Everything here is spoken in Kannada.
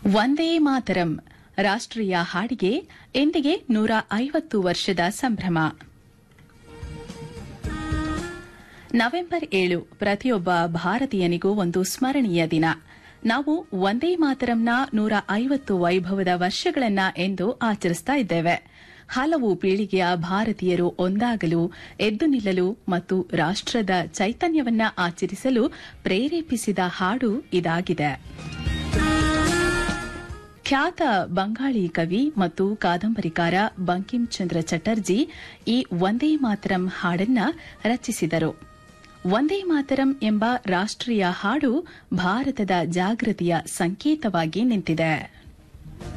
ವಂದೇ ಮಾತರಂ ರಾಷ್ಟ್ರೀಯ ಹಾಡಿಗೆ ಇಂದಿಗೆ ನೂರ ಐವತ್ತು ವರ್ಷದ ಸಂಭ್ರಮ ನವೆಂಬರ್ ಏಳು ಪ್ರತಿಯೊಬ್ಬ ಭಾರತೀಯನಿಗೂ ಒಂದು ಸ್ಮರಣೀಯ ದಿನ ನಾವು ವಂದೇ ಮಾತರಂನ ನೂರ ಐವತ್ತು ವೈಭವದ ವರ್ಷಗಳನ್ನ ಎಂದು ಆಚರಿಸ್ತಾ ಇದ್ದೇವೆ ಹಲವು ಪೀಳಿಗೆಯ ಭಾರತೀಯರು ಒಂದಾಗಲು ಎದ್ದು ನಿಲ್ಲಲು ಮತ್ತು ರಾಷ್ಟದ ಚೈತನ್ಯವನ್ನ ಆಚರಿಸಲು ಪ್ರೇರೇಪಿಸಿದ ಹಾಡು ಇದಾಗಿದೆ ಖ್ಯಾತ ಬಂಗಾಳಿ ಕವಿ ಮತ್ತು ಕಾದಂಬರಿಕಾರ ಬಂಕಿಂ ಚಂದ್ರ ಚಟರ್ಜಿ ಈ ವಂದೇ ಮಾತರಂ ಹಾಡನ್ನ ರಚಿಸಿದರು ವಂದೇ ಮಾತರಂ ಎಂಬ ರಾಷ್ಟ್ರೀಯ ಹಾಡು ಭಾರತದ ಜಾಗೃತಿಯ ಸಂಕೇತವಾಗಿ ನಿಂತಿದೆ